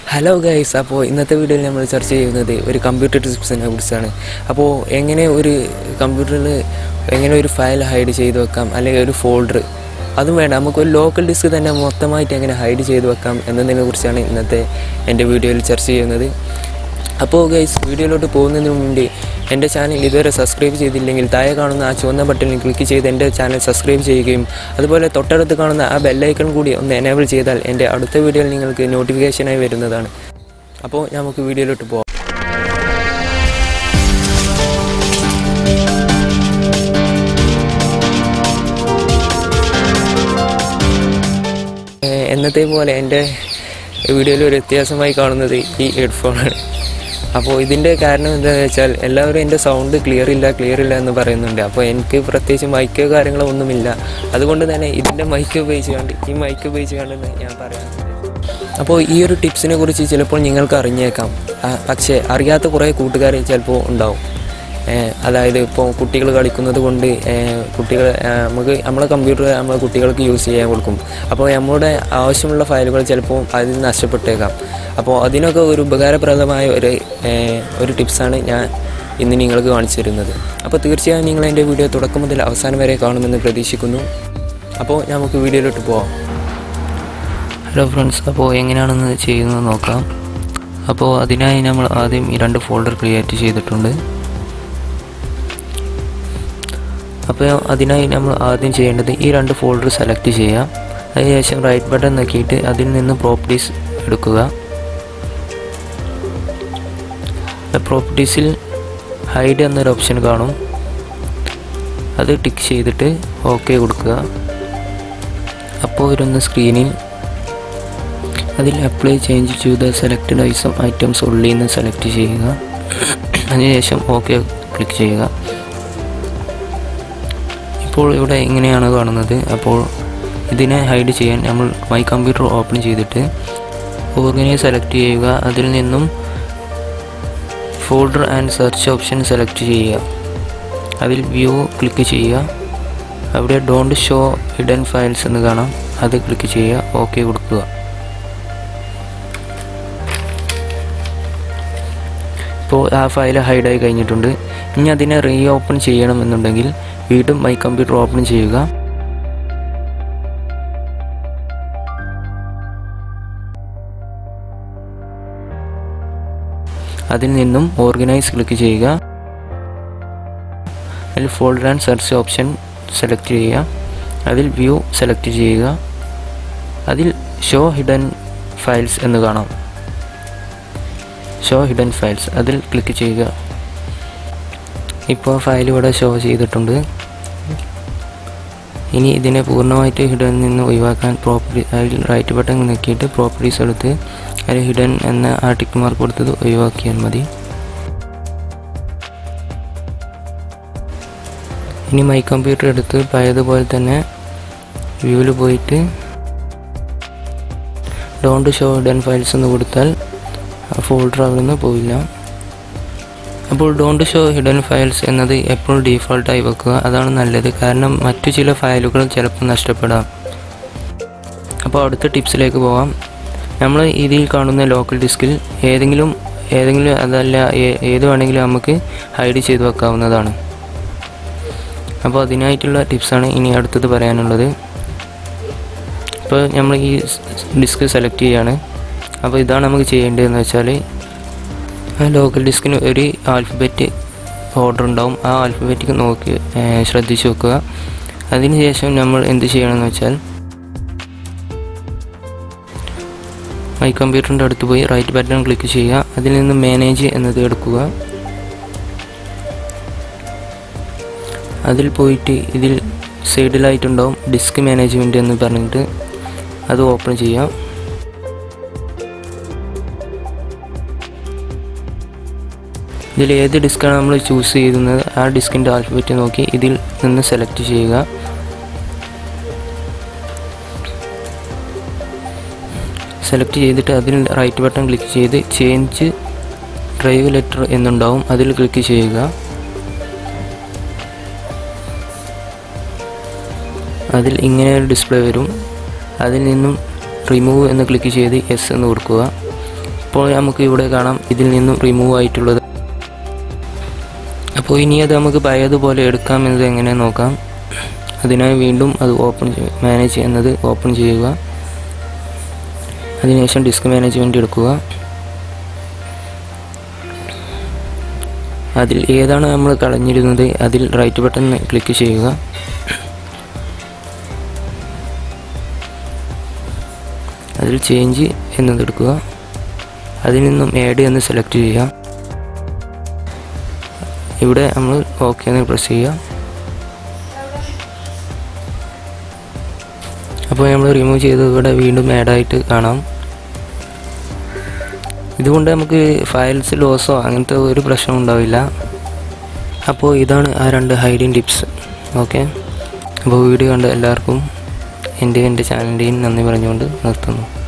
hello guys അപ്പോൾ ഇന്നത്തെ വീഡിയോയിൽ നമ്മൾ ചർച്ച ചെയ്യുന്നത് ഒരു കമ്പ്യൂട്ടർ ടിപ്സിനെ കുറിച്ചാണ് അപ്പോൾ എങ്ങനെ ഒരു കമ്പ്യൂട്ടറിൽ എങ്ങനെ ഒരു ഫയൽ ഹൈഡ് ചെയ്ത് വെക്കാം അല്ലെങ്കിൽ ഒരു ഫോൾഡർ അതും വേണ്ട നമുക്ക് ഒരു ലോക്കൽ ഡിസ്ക് തന്നെ മൊത്തമായിട്ട് എങ്ങനെ ഹൈഡ് ചെയ്ത് വെക്കാം എന്നതിനെ കുറിച്ചാണ് ഇന്നത്തെ എൻ്റെ വീഡിയോയിൽ ചർച്ച ചെയ്യുന്നത് അപ്പോൾ ഗൈസ് വീഡിയോയിലോട്ട് പോകുന്നതിന് മുമ്പ് എൻ്റെ ചാനൽ ഇതുവരെ സബ്സ്ക്രൈബ് ചെയ്തില്ലെങ്കിൽ താഴെ കാണുന്ന ആ ചുവന്ന ബട്ടണിൽ ക്ലിക്ക് ചെയ്ത് എൻ്റെ ചാനൽ സബ്സ്ക്രൈബ് ചെയ്യുകയും അതുപോലെ തൊട്ടടുത്ത് കാണുന്ന ആ ബെല്ലൈക്കൺ കൂടി ഒന്ന് എനേബിൾ ചെയ്താൽ എൻ്റെ അടുത്ത വീഡിയോയിൽ നിങ്ങൾക്ക് നോട്ടിഫിക്കേഷനായി വരുന്നതാണ് അപ്പോൾ നമുക്ക് വീഡിയോയിലോട്ട് പോകാം ഏഹ് എന്നത്തെ പോലെ എൻ്റെ വീഡിയോയിൽ ഒരു വ്യത്യാസമായി കാണുന്നത് ഈ ഹെഡ്ഫോണാണ് അപ്പോൾ ഇതിൻ്റെ കാരണം എന്താണെന്ന് വെച്ചാൽ എല്ലാവരും എൻ്റെ സൗണ്ട് ക്ലിയർ ഇല്ല ക്ലിയർ ഇല്ല എന്ന് പറയുന്നുണ്ട് അപ്പോൾ എനിക്ക് പ്രത്യേകിച്ച് മൈക്കോ കാര്യങ്ങളോ ഒന്നുമില്ല അതുകൊണ്ട് തന്നെ ഇതിൻ്റെ മൈക്ക് ഉപയോഗിച്ച് കണ്ട് ഈ മൈക്ക് ഉപയോഗിച്ച് കണ്ടെന്ന് ഞാൻ പറയാം അപ്പോൾ ഈ ഒരു ടിപ്സിനെ കുറിച്ച് ചിലപ്പോൾ നിങ്ങൾക്ക് അറിഞ്ഞേക്കാം ആ, പക്ഷേ അറിയാത്ത കുറേ കൂട്ടുകാർ ചിലപ്പോൾ ഉണ്ടാവും ഏഹ് അതായത് ഇപ്പോൾ കുട്ടികൾ കളിക്കുന്നത് കൊണ്ട് ഏഹ് കുട്ടികൾ ഏഹ് നമുക്ക് നമ്മളെ കമ്പ്യൂട്ടർ നമ്മളെ കുട്ടികൾക്ക് യൂസ് ചെയ്യാൻ കൊടുക്കും അപ്പോൾ നമ്മുടെ ആവശ്യമുള്ള ഫയലുകൾ ചിലപ്പോൾ അതിൽ നഷ്ടപ്പെട്ടേക്കാം അപ്പോൾ അതിനൊക്കെ ഒരു ഉപകാരപ്രദമായ ഒരു ഏഹ് ഒരു ടിപ്സാണ് ഞാൻ ഇന്ന് നിങ്ങൾക്ക് കാണിച്ചു തരുന്നത് അപ്പോൾ തീർച്ചയായും നിങ്ങൾ എൻ്റെ വീഡിയോ തുടക്കം മുതൽ അവസാനം വരെ കാണുമെന്ന് പ്രതീക്ഷിക്കുന്നു അപ്പോൾ നമുക്ക് വീഡിയോയിലോട്ട് പോവാം ഹലോ ഫ്രണ്ട്സ് അപ്പോൾ എങ്ങനെയാണെന്ന് ചെയ്യുന്നത് നോക്കാം അപ്പോൾ അതിനായി നമ്മൾ ആദ്യം ഈ രണ്ട് ഫോൾഡർ ക്രിയേറ്റ് ചെയ്തിട്ടുണ്ട് അപ്പോൾ അതിനായി നമ്മൾ ആദ്യം ചെയ്യേണ്ടത് ഈ രണ്ട് ഫോൾഡർ സെലക്ട് ചെയ്യുക അതിനുശേഷം റൈറ്റ് ബട്ടൺ നോക്കിയിട്ട് അതിൽ നിന്ന് പ്രോപ്പർട്ടീസ് എടുക്കുക പ്രോപ്പർട്ടീസിൽ ഹൈഡ് എന്നൊരു ഓപ്ഷൻ കാണും അത് ടിക്ക് ചെയ്തിട്ട് ഓക്കെ കൊടുക്കുക അപ്പോൾ വരുന്ന സ്ക്രീനിൽ അതിൽ apply change to the selected ഐസം ഐറ്റംസ് ഉള്ളിൽ നിന്ന് സെലക്ട് ചെയ്യുക അതിനുശേഷം ഓക്കെ ക്ലിക്ക് ചെയ്യുക ഇപ്പോൾ ഇവിടെ ഇങ്ങനെയാണ് കാണുന്നത് അപ്പോൾ ഇതിനെ ഹൈഡ് ചെയ്യാൻ നമ്മൾ മൈ കമ്പ്യൂട്ടർ ഓപ്പൺ ചെയ്തിട്ട് ഓർഗനൈസ് സെലക്ട് ചെയ്യുക അതിൽ നിന്നും folder and search option select ചെയ്യുക അതിൽ വ്യൂ ക്ലിക്ക് ചെയ്യുക അവിടെ ഡോണ്ട് ഷോ ഹിഡൻ ഫയൽസ് എന്ന് കാണാം അത് ക്ലിക്ക് ചെയ്യുക ഓക്കെ കൊടുക്കുക ഇപ്പോൾ ആ ഫയൽ ഹൈഡായി കഴിഞ്ഞിട്ടുണ്ട് ഇനി അതിനെ റീ ഓപ്പൺ ചെയ്യണമെന്നുണ്ടെങ്കിൽ വീണ്ടും മൈ കമ്പ്യൂട്ടർ ഓപ്പൺ ചെയ്യുക അതിൽ നിന്നും ഓർഗനൈസ് ക്ലിക്ക് ചെയ്യുക അതിൽ folder and search option select ചെയ്യുക അതിൽ വ്യൂ സെലക്ട് ചെയ്യുക അതിൽ ഷോ ഹിഡൻ ഫയൽസ് എന്ന് കാണാം ഷോ ഹിഡൻ ഫയൽസ് അതിൽ ക്ലിക്ക് ചെയ്യുക ഇപ്പോൾ ഫയൽ ഇവിടെ ഷോ ചെയ്തിട്ടുണ്ട് ഇനി ഇതിനെ പൂർണ്ണമായിട്ട് ഹിഡൻ നിന്ന് ഒഴിവാക്കാൻ പ്രോപ്പർട്ടി അതിൽ റൈറ്റ് ബട്ടൺ നോക്കിയിട്ട് പ്രോപ്പർട്ടീസ് എടുത്ത് അതിൽ ഹിഡൻ എന്ന ആ ടിക്ക് മാർക്ക് കൊടുത്തത് ഒഴിവാക്കിയാൽ മതി ഇനി മൈ കമ്പ്യൂട്ടർ എടുത്ത് പഴയതുപോലെ തന്നെ വ്യൂവിൽ പോയിട്ട് ഡോണ്ട് ഷോ ഹിഡൻ ഫയൽസ് എന്ന് കൊടുത്താൽ ആ ഫോൾഡർ അവിടെ നിന്ന് പോവില്ല അപ്പോൾ ഡോണ്ട് ഷോ ഹിഡൻ ഫയൽസ് എന്നത് എപ്പോഴും ഡീഫോൾട്ടായി വെക്കുക അതാണ് നല്ലത് കാരണം മറ്റു ചില ഫയലുകൾ ചിലപ്പോൾ നഷ്ടപ്പെടാം അപ്പോൾ അടുത്ത ടിപ്സിലേക്ക് പോകാം നമ്മൾ ഇതിൽ കാണുന്ന ലോക്കൽ ഡിസ്കിൽ ഏതെങ്കിലും ഏതെങ്കിലും അതല്ല ഏ- ഏത് വേണമെങ്കിലും നമുക്ക് ഹൈഡ് ചെയ്ത് വെക്കാവുന്നതാണ് അപ്പോൾ അതിനായിട്ടുള്ള ടിപ്സാണ് ഇനി അടുത്തത് പറയാനുള്ളത് ഇപ്പോൾ നമ്മൾ ഈ ഡിസ്ക് സെലക്ട് ചെയ്യാണ് അപ്പോൾ ഇതാണ് നമുക്ക് ചെയ്യേണ്ടതെന്ന് വെച്ചാൽ ആ ലോക്കൽ ഡിസ്കിന് ഒരു ആൽഫബറ്റ് ഓർഡർ ഉണ്ടാവും ആ ആൽഫബറ്റിക്ക് നോക്കി ഏഹ്, ശ്രദ്ധിച്ച് വെക്കുക അതിനുശേഷം നമ്മൾ എന്ത് ചെയ്യണമെന്ന് വെച്ചാൽ മൈ കമ്പ്യൂട്ടറിൻ്റെ അടുത്ത് പോയി റൈറ്റ് ബട്ടൺ ക്ലിക്ക് ചെയ്യുക അതിൽ നിന്ന് മാനേജ് എന്നത് എടുക്കുക അതിൽ പോയിട്ട് ഇതിൽ സൈഡിലായിട്ടുണ്ടാവും ഡിസ്ക് മാനേജ്മെൻറ്റ് എന്ന് പറഞ്ഞിട്ട് അത് ഓപ്പൺ ചെയ്യാം ഇതിൽ ഏത് ഡിസ്ക്കാണ് നമ്മൾ ചൂസ് ചെയ്യുന്നത് ആ ഡിസ്കിൻ്റെ ആൽഫബറ്റ് നോക്കി ഇതിൽ നിന്ന് സെലക്ട് ചെയ്യുക സെലക്ട് ചെയ്തിട്ട് അതിൽ റൈറ്റ് ബട്ടൺ ക്ലിക്ക് ചെയ്ത് ചേഞ്ച് ഡ്രൈവ് ലെറ്റർ എന്നുണ്ടാവും അതിൽ ക്ലിക്ക് ചെയ്യുക അതിൽ ഇങ്ങനെ ഒരു ഡിസ്പ്ലേ വരും അതിൽ നിന്നും റിമൂവ് എന്ന് ക്ലിക്ക് ചെയ്ത് എസ് എന്ന് കൊടുക്കുക അപ്പോൾ നമുക്ക് ഇവിടെ കാണാം ഇതിൽ നിന്നും റിമൂവ് ആയിട്ടുള്ളത് അപ്പോൾ ഇനി അത് നമുക്ക് പഴയതുപോലെ എടുക്കാം എന്നത് എങ്ങനെ നോക്കാം അതിനായി വീണ്ടും അത് ഓപ്പൺ മാനേജ് ചെയ്യുന്നത് ഓപ്പൺ ചെയ്യുക അതിനുശേഷം ഡിസ്ക് മാനേജ്മെൻറ്റ് എടുക്കുക അതിൽ ഏതാണ് നമ്മൾ കളഞ്ഞിരുന്നത് അതിൽ റൈറ്റ് ബട്ടൺ ക്ലിക്ക് ചെയ്യുക അതിൽ ചേഞ്ച് എന്നതെടുക്കുക അതിൽ നിന്നും ആഡ് എന്ന് സെലക്ട് ചെയ്യുക ഇവിടെ നമ്മൾ ഓക്കെ എന്ന് പ്രസ് ചെയ്യുക അപ്പോൾ നമ്മൾ റിമൂവ് ചെയ്ത് ഇവിടെ വീണ്ടും ആഡായിട്ട് കാണാം ഇതുകൊണ്ട് നമുക്ക് ഫയൽസ് ലോസോ അങ്ങനത്തെ ഒരു പ്രശ്നം ഉണ്ടാവില്ല അപ്പോൾ ഇതാണ് ആ രണ്ട് ഹൈഡിങ് ടിപ്സ് ഓക്കെ അപ്പോൾ വീഡിയോ കണ്ട എല്ലാവർക്കും എൻ്റെ എൻ്റെ ചാനലിൻ്റെയും നന്ദി പറഞ്ഞുകൊണ്ട് നിർത്തുന്നു